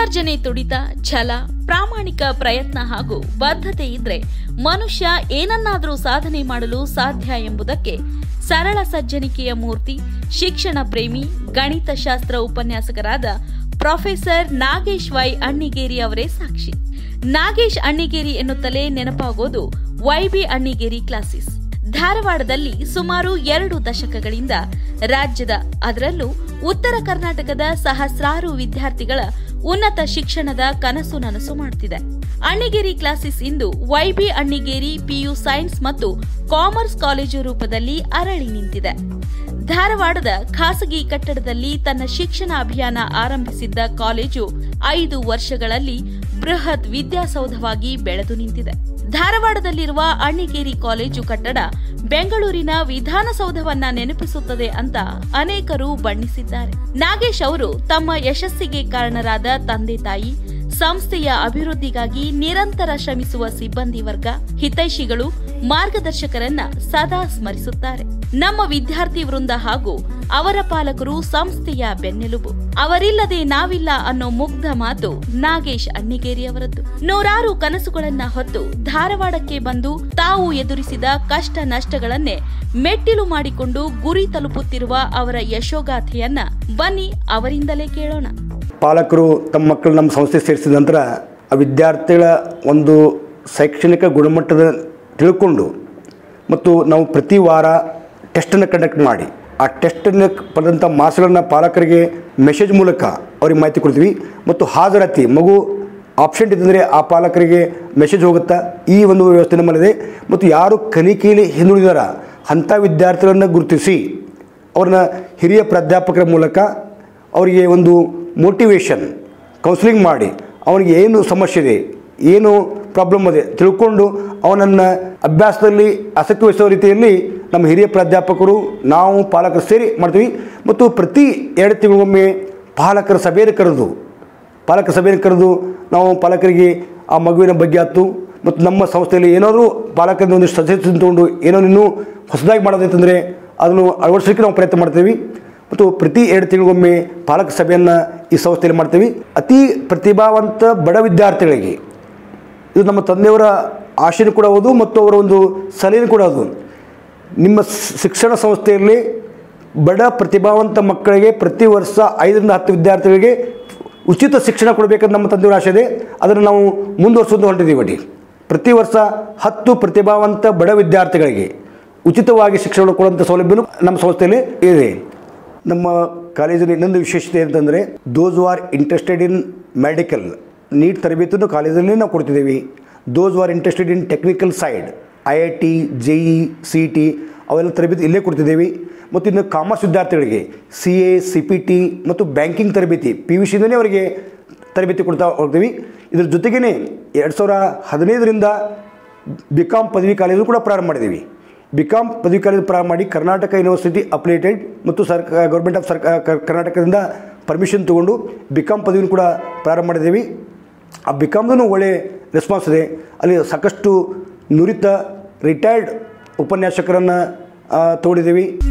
ವಿದ್ಯಾರ್ಜನೆ ತುಡಿತ ಛಲ ಪ್ರಾಮಾಣಿಕ ಪ್ರಯತ್ನ ಹಾಗೂ ಬದ್ಧತೆ ಇದ್ರೆ ಮನುಷ್ಯ ಏನನ್ನಾದರೂ ಸಾಧನೆ ಮಾಡಲು ಸಾಧ್ಯ ಎಂಬುದಕ್ಕೆ ಸರಳ ಸಜ್ಜನಿಕೆಯ ಮೂರ್ತಿ ಶಿಕ್ಷಣ ಪ್ರೇಮಿ ಗಣಿತಶಾಸ್ತ್ರ ಉಪನ್ಯಾಸಕರಾದ ಪ್ರೊಫೆಸರ್ ನಾಗೇಶ್ ವೈ ಅಣ್ಣಿಗೇರಿ ಅವರೇ ಸಾಕ್ಷಿ ನಾಗೇಶ್ ಅಣ್ಣಿಗೇರಿ ಎನ್ನುತ್ತಲೇ ನೆನಪಾಗೋದು ವೈಬಿ ಅಣ್ಣಿಗೇರಿ ಕ್ಲಾಸಿಸ್ ಧಾರವಾಡದಲ್ಲಿ ಸುಮಾರು ಎರಡು ದಶಕಗಳಿಂದ ರಾಜ್ಯದ ಅದರಲ್ಲೂ ಉತ್ತರ ಕರ್ನಾಟಕದ ಸಹಸ್ರಾರು ವಿದ್ಯಾರ್ಥಿಗಳ ಉನ್ನತ ಶಿಕ್ಷಣದ ಕನಸು ನನಸು ಮಾಡುತ್ತಿದೆ ಅಣ್ಣಿಗೇರಿ ಕ್ಲಾಸಿಸ್ ಇಂದು ವೈಬಿ ಅಣ್ಣಿಗೇರಿ ಪಿಯು ಸೈನ್ಸ್ ಮತ್ತು ಕಾಮರ್ಸ್ ಕಾಲೇಜು ರೂಪದಲ್ಲಿ ಅರಳಿ ನಿಂತಿದೆ ಧಾರವಾಡದ ಖಾಸಗಿ ಕಟ್ಟಡದಲ್ಲಿ ತನ್ನ ಶಿಕ್ಷಣ ಅಭಿಯಾನ ಆರಂಭಿಸಿದ್ದ ಕಾಲೇಜು ಐದು ವರ್ಷಗಳಲ್ಲಿ ಬೃಹತ್ ವಿದ್ಯಾಸೌಧವಾಗಿ ಬೆಳೆದು ನಿಂತಿದೆ ಧಾರವಾಡದಲ್ಲಿರುವ ಅಣ್ಣಿಗೇರಿ ಕಾಲೇಜು ಕಟ್ಟಡ ಬೆಂಗಳೂರಿನ ವಿಧಾನಸೌಧವನ್ನ ನೆನಪಿಸುತ್ತದೆ ಅಂತ ಅನೇಕರು ಬಣ್ಣಿಸಿದ್ದಾರೆ ನಾಗೇಶ್ ಅವರು ತಮ್ಮ ಯಶಸ್ಸಿಗೆ ಕಾರಣರಾದ ತಂದೆ ತಾಯಿ ಸಂಸ್ಥೆಯ ಅಭಿವೃದ್ಧಿಗಾಗಿ ನಿರಂತರ ಶ್ರಮಿಸುವ ಸಿಬ್ಬಂದಿ ವರ್ಗ ಹಿತೈಷಿಗಳು ಮಾರ್ಗದರ್ಶಕರನ್ನ ಸದಾ ಸ್ಮರಿಸುತ್ತಾರೆ ನಮ್ಮ ವಿದ್ಯಾರ್ಥಿ ವೃಂದ ಹಾಗೂ ಅವರ ಪಾಲಕರು ಸಂಸ್ಥೆಯ ಬೆನ್ನೆಲುಬು ಅವರಿಲ್ಲದೆ ನಾವಿಲ್ಲ ಅನ್ನೋ ಮುಗ್ಧ ಮಾತು ನಾಗೇಶ್ ಅಣ್ಣಿಗೇರಿ ಅವರದ್ದು ನೂರಾರು ಕನಸುಗಳನ್ನ ಹೊತ್ತು ಧಾರವಾಡಕ್ಕೆ ಬಂದು ತಾವು ಎದುರಿಸಿದ ಕಷ್ಟ ನಷ್ಟಗಳನ್ನೇ ಮೆಟ್ಟಿಲು ಮಾಡಿಕೊಂಡು ಗುರಿ ತಲುಪುತ್ತಿರುವ ಅವರ ಯಶೋಗಾಥೆಯನ್ನ ಬನ್ನಿ ಅವರಿಂದಲೇ ಕೇಳೋಣ ಪಾಲಕರು ತಮ್ಮ ಮಕ್ಕಳು ನಮ್ಮ ಸಂಸ್ಥೆ ಸೇರಿಸಿದ ನಂತರ ಆ ವಿದ್ಯಾರ್ಥಿಗಳ ಒಂದು ಶೈಕ್ಷಣಿಕ ಗುಣಮಟ್ಟದ ತಿಳ್ಕೊಂಡು ಮತ್ತು ನಾವು ಪ್ರತಿ ವಾರ ಟೆಸ್ಟನ್ನು ಕಂಡಕ್ಟ್ ಮಾಡಿ ಆ ಟೆಸ್ಟನ್ನು ಪಡೆದಂಥ ಮಾರ್ಕ್ಸ್ಗಳನ್ನ ಪಾಲಕರಿಗೆ ಮೆಸೇಜ್ ಮೂಲಕ ಅವ್ರಿಗೆ ಮಾಹಿತಿ ಕೊಡ್ತೀವಿ ಮತ್ತು ಹಾಜರಾತಿ ಮಗು ಆಪ್ಷನ್ ಇದ್ದರೆ ಆ ಪಾಲಕರಿಗೆ ಮೆಸೇಜ್ ಹೋಗುತ್ತಾ ಈ ಒಂದು ವ್ಯವಸ್ಥೆ ನಮ್ಮಲ್ಲಿದೆ ಮತ್ತು ಯಾರು ಕಲಿಕೆಯಲ್ಲಿ ಹಿಂದುಳಿದಾರ ಅಂಥ ವಿದ್ಯಾರ್ಥಿಗಳನ್ನು ಗುರುತಿಸಿ ಅವ್ರನ್ನ ಹಿರಿಯ ಪ್ರಾಧ್ಯಾಪಕರ ಮೂಲಕ ಅವರಿಗೆ ಒಂದು ಮೋಟಿವೇಶನ್ ಕೌನ್ಸಿಲಿಂಗ್ ಮಾಡಿ ಅವನಿಗೆ ಏನು ಸಮಸ್ಯೆ ಇದೆ ಏನು ಪ್ರಾಬ್ಲಮ್ ಇದೆ ತಿಳ್ಕೊಂಡು ಅವನನ್ನು ಅಭ್ಯಾಸದಲ್ಲಿ ಆಸಕ್ತಿ ವಹಿಸೋ ರೀತಿಯಲ್ಲಿ ನಮ್ಮ ಹಿರಿಯ ಪ್ರಾಧ್ಯಾಪಕರು ನಾವು ಪಾಲಕರು ಸೇರಿ ಮಾಡ್ತೀವಿ ಮತ್ತು ಪ್ರತಿ ಎರಡು ತಿಂಗಳಿಗೊಮ್ಮೆ ಪಾಲಕರ ಸಭೆಯನ್ನು ಕರೆದು ಪಾಲಕ ಸಭೆಯನ್ನು ಕರೆದು ನಾವು ಪಾಲಕರಿಗೆ ಆ ಮಗುವಿನ ಬಗ್ಗೆ ಆಯ್ತು ಮತ್ತು ನಮ್ಮ ಸಂಸ್ಥೆಯಲ್ಲಿ ಏನಾದರೂ ಪಾಲಕರಿಂದ ಒಂದಿಷ್ಟು ಸಜೆಷನ್ ತೊಗೊಂಡು ಏನೋ ಇನ್ನೂ ಹೊಸದಾಗಿ ಮಾಡೋದೈತಂದರೆ ಅದನ್ನು ಅಳವಡಿಸಲಿಕ್ಕೆ ನಾವು ಪ್ರಯತ್ನ ಮಾಡ್ತೀವಿ ಮತ್ತು ಪ್ರತಿ ಎರಡು ತಿಂಗಳಿಗೊಮ್ಮೆ ಪಾಲಕ ಸಭೆಯನ್ನು ಈ ಸಂಸ್ಥೆಯಲ್ಲಿ ಮಾಡ್ತೀವಿ ಅತಿ ಪ್ರತಿಭಾವಂತ ಬಡ ವಿದ್ಯಾರ್ಥಿಗಳಿಗೆ ಇದು ನಮ್ಮ ತಂದೆಯವರ ಆಶೆನೂ ಕೂಡ ಹೌದು ಮತ್ತು ಅವರ ಒಂದು ಸಲಹೆನೂ ಕೂಡ ಹೌದು ನಿಮ್ಮ ಸ್- ಶಿಕ್ಷಣ ಸಂಸ್ಥೆಯಲ್ಲಿ ಬಡ ಪ್ರತಿಭಾವಂತ ಮಕ್ಕಳಿಗೆ ಪ್ರತಿ ವರ್ಷ ಐದರಿಂದ ಹತ್ತು ವಿದ್ಯಾರ್ಥಿಗಳಿಗೆ ಉಚಿತ ಶಿಕ್ಷಣ ಕೊಡಬೇಕಂತ ನಮ್ಮ ತಂದೆಯವರ ಆಶೆ ಇದೆ ಅದನ್ನು ನಾವು ಮುಂದುವರ್ಸೋದು ಹೊರಟಿದ್ದೀವಿ ಒಟ್ಟಿ ಪ್ರತಿ ವರ್ಷ ಹತ್ತು ಪ್ರತಿಭಾವಂತ ಬಡ ವಿದ್ಯಾರ್ಥಿಗಳಿಗೆ ಉಚಿತವಾಗಿ ಶಿಕ್ಷಣ ಕೊಡುವಂಥ ಸೌಲಭ್ಯನೂ ನಮ್ಮ ಸಂಸ್ಥೆಯಲ್ಲಿ ಇದೆ ನಮ್ಮ ಕಾಲೇಜಲ್ಲಿ ಇನ್ನೊಂದು ವಿಶೇಷತೆ ಅಂತಂದರೆ those are interested in medical NEET ತರಬೇತಿಯನ್ನು ಕಾಲೇಜಲ್ಲಿ ನಾವು ಕೊಡ್ತಿದ್ದೀವಿ those are interested in technical side I I T J E C T ಅವೆಲ್ಲ ತರಬೇತಿ ಇಲ್ಲೇ ಕೊಡ್ತಿದ್ದೀವಿ ಮತ್ತು ಇನ್ನು ಕಾಮರ್ಸ್ ವಿದ್ಯಾರ್ಥಿಗಳಿಗೆ C A C P T ಮತ್ತು ಬ್ಯಾಂಕಿಂಗ್ ತರಬೇತಿ ಪಿ ಯು ಸಿಯಿಂದಲೇ ಅವರಿಗೆ ತರಬೇತಿ ಕೊಡ್ತಾ ಹೋಗ್ತೀವಿ ಇದ್ರ ಜೊತೆಗೇ ಎರಡು ಸಾವಿರ ಹದಿನೈದರಿಂದ ಬಿ ಕಾಮ್ ಪದವಿ ಕಾಲೇಜು ಕೂಡ ಪ್ರಾರಂಭ ಮಾಡಿದ್ದೀವಿ ಬಿ ಕಾಮ್ ಪದವಿ ಕಾಲೇಜು ಪ್ರಾರಂಭ ಮಾಡಿ ಕರ್ನಾಟಕ ಯೂನಿವರ್ಸಿಟಿ ಅಪ್ಲೇಟೆಡ್ ಮತ್ತು ಸರ್ಕ ಗೌರ್ಮೆಂಟ್ ಆಫ್ ಸರ್ಕ ಕ- ಕರ್ನಾಟಕದಿಂದ ಪರ್ಮಿಷನ್ ತೊಗೊಂಡು ಬಿ ಕಾಮ್ ಪದವಿನೂ ಕೂಡ ಪ್ರಾರಂಭ ಮಾಡಿದ್ದೀವಿ ಆ ಬಿ ಕಾಮ್ದೂ ಒಳ್ಳೆ ರೆಸ್ಪಾನ್ಸ್ ಇದೆ ಅಲ್ಲಿ ಸಾಕಷ್ಟು ನುರಿತ ರಿಟೈರ್ಡ್ ಉಪನ್ಯಾಸಕರನ್ನು ತೊಗೊಂಡಿದ್ದೀವಿ